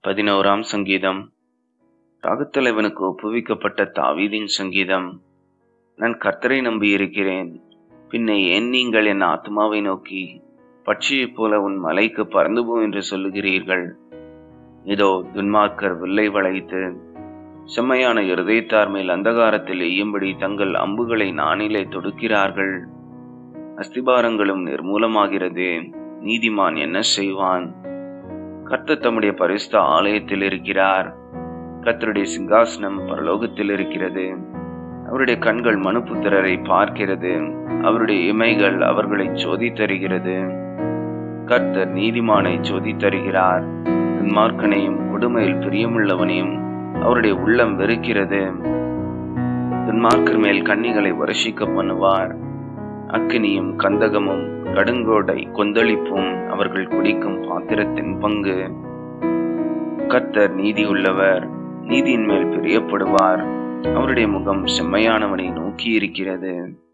பதினோராம் சங்கீதம் ராகத்தலைவனுக்கு ஒப்புவிக்கப்பட்ட தாவீதின் சங்கீதம் நான் கர்த்தரை நம்பியிருக்கிறேன் பின்ன ஏன் நீங்கள் என் ஆத்மாவை நோக்கி பட்சியைப் போல உன் மலைக்கு பறந்து போ என்று சொல்லுகிறீர்கள் இதோ துன்மார்க்கர் வில்லை வளைத்து செம்மையான இருதயத்தார் மேல் அந்தகாரத்தில் எய்யும்படி தங்கள் அம்புகளை நானிலே தொடுக்கிறார்கள் அஸ்திபாரங்களும் நிர்மூலமாகிறது நீதிமான் என்ன செய்வான் கர்த்தர் தம்முடைய பரிசுத்த ஆலயத்தில் இருக்கிறார் கர்த்தருடைய சிங்காசனம் பரலோகத்தில் இருக்கிறது அவருடைய கண்கள் மனுபுத்திரரை பார்க்கிறது அவருடைய இமைகள் அவர்களை சோதித்தருகிறது கர்த்தர் நீதிமானை சோதித்தருகிறார் துன்மார்க்கனையும் கொடுமையில் பிரியமுள்ளவனையும் அவருடைய உள்ளம் வெறுக்கிறது துன்மார்க்கர் மேல் கன்னிகளை வருஷிக்க பண்ணுவார் அக்கினியும் கந்தகமும் கடுங்கோடை கொந்தளிப்பும் அவர்கள் குடிக்கும் பாத்திரத்தின் பங்கு கர்த்தர் நீதி உள்ளவர் நீதியின் மேல் பிரியப்படுவார் அவருடைய முகம் செம்மையானவனை நோக்கி இருக்கிறது